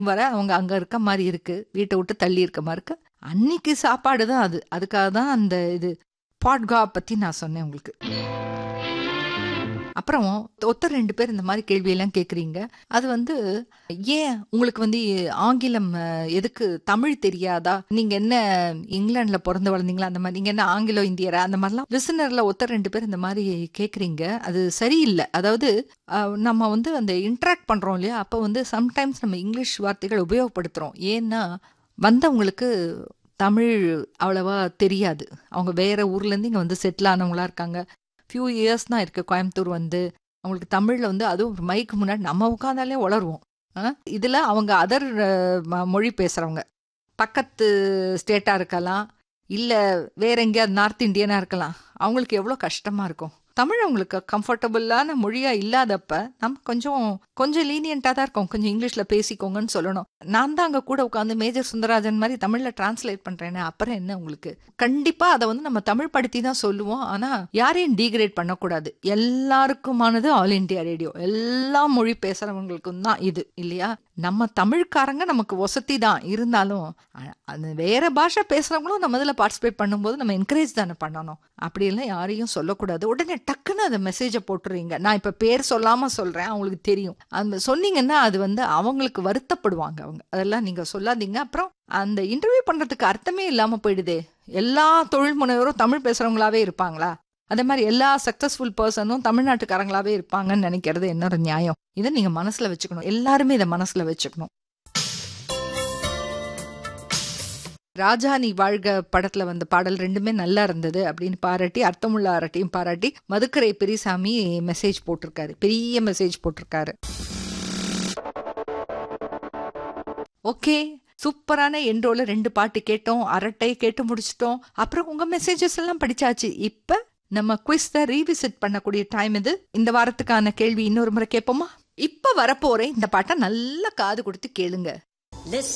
வர அவங்க அங்க இருக்க மாதிரி இருக்கு வீட்டை விட்டு தள்ளி இருக்க மாதிரி இருக்கு அன்னைக்கு சாப்பாடு தான் அது அதுக்காக தான் அந்த இது பாட்கா பத்தி நான் சொன்னேன் உங்களுக்கு அப்புறம் ஒருத்தர் ரெண்டு பேர் இந்த மாதிரி கேள்வியெல்லாம் கேட்குறீங்க அது வந்து ஏன் உங்களுக்கு வந்து ஆங்கிலம் அஹ், எதுக்கு தமிழ் தெரியாதா நீங்க என்ன இங்கிலாந்துல பிறந்து வளர்ந்தீங்களா அந்த மாதிரி நீங்க என்ன ஆங்கிலோ இந்தியரா அந்த மாதிரிலாம் லிசனர்ல ஒருத்தர் ரெண்டு பேர் இந்த மாதிரி கேட்குறீங்க அது சரியில்லை அதாவது அஹ், நம்ம வந்து அந்த இன்ட்ராக்ட் பண்றோம் இல்லையா அப்போ வந்து சம்டைம்ஸ் நம்ம இங்கிலீஷ் வார்த்தைகள் உபயோகப்படுத்துறோம் ஏன்னா வந்தவங்களுக்கு தமிழ் அவ்வளவா தெரியாது அவங்க வேற ஊர்ல இருந்து இங்க வந்து செட்டில் ஆனவங்களா இருக்காங்க ஃபியூ இயர்ஸ் தான் இருக்கு கோயம்புத்தூர் வந்து அவங்களுக்கு தமிழ்ல வந்து அதுவும் ஒரு மைக்கு முன்னாடி நம்ம உட்காந்தாலே உளருவோம் ஆ? இதுல அவங்க அதர் மொழி பேசுறவங்க பக்கத்து ஸ்டேட்டா இருக்கலாம் இல்ல வேற எங்கேயாவது நார்த் இந்தியனா இருக்கலாம் அவங்களுக்கு எவ்வளோ கஷ்டமா இருக்கும் தமிழ் அவங்களுக்கு கம்ஃபர்டபுளான மொழியா இல்லாதப்ப நம்ம கொஞ்சம் கொஞ்சம் லீனியண்டா தான் இருக்கும் கொஞ்சம் இங்கிலீஷ்ல பேசிக்கோங்கன்னு சொல்லணும் நான் தான் அங்க கூட உட்காந்து மேஜர் சுந்தரராஜன் மாதிரி தமிழ்ல டிரான்ஸ்லேட் பண்றேனே அப்புறம் என்ன உங்களுக்கு கண்டிப்பா அதை வந்து நம்ம தமிழ் படுத்தி தான் சொல்லுவோம் ஆனா யாரையும் டீக்ரேட் பண்ணக்கூடாது எல்லாருக்குமானது ஆல் இண்டியா ரேடியோ எல்லா மொழி பேசுறவங்களுக்கும் தான் இது இல்லையா நம்ம தமிழ்காரங்க நமக்கு வசதி தான் இருந்தாலும் அ- அது வேற பாஷை பேசுறவங்களும் நம்ம இதில் பார்ட்டிசிபேட் பண்ணும்போது நம்ம என்கரேஜ் தானே பண்ணணும் அப்படியெல்லாம் யாரையும் சொல்லக்கூடாது உடனே டக்குன்னு அந்த மெசேஜை போட்டுறீங்க நான் இப்போ பேர் சொல்லாம சொல்றேன் அவங்களுக்கு தெரியும் அந்த சொன்னீங்கன்னா அது வந்து அவங்களுக்கு வருத்தப்படுவாங்க அவங்க அதெல்லாம் நீங்க சொல்லாதீங்க அப்புறம் அந்த இன்டர்வியூ பண்றதுக்கு அர்த்தமே இல்லாம போயிடுதே எல்லா தொழில் முனைவரும் தமிழ் பேசுறவங்களாவே இருப்பாங்களா அதே மாதிரி எல்லா சக்சஸ்ஃபுல் பர்சனும் தமிழ்நாட்டுக்காரங்களாவே இருப்பாங்கன்னு நினைக்கிறது என்னோட நியாயம் இதை நீங்க மனசுல வச்சுக்கணும் எல்லாருமே இதை மனசுல வச்சுக்கணும் ராஜா நீ வாழ்க படத்துல வந்த பாடல் ரெண்டுமே நல்லா இருந்தது அப்படின்னு பாராட்டி அர்த்தமுள்ள அரட்டையும் பாராட்டி மதுக்கரை பெரியசாமி மெசேஜ் போட்டிருக்காரு பெரிய மெசேஜ் போட்டிருக்காரு ஓகே சூப்பரான என்ரோல ரெண்டு பாட்டு கேட்டோம் அரட்டை கேட்டு முடிச்சிட்டோம் அப்புறம் உங்க மெசேஜஸ் எல்லாம் படிச்சாச்சு இப்ப நம்ம குவிஸ் தான் ரீவிசிட் பண்ணக்கூடிய டைம் இது இந்த வாரத்துக்கான கேள்வி இன்னொரு முறை கேட்போமா இப்ப வரப்போறேன் இந்த பாட்டை நல்லா காது கொடுத்து கேளுங்க Listen.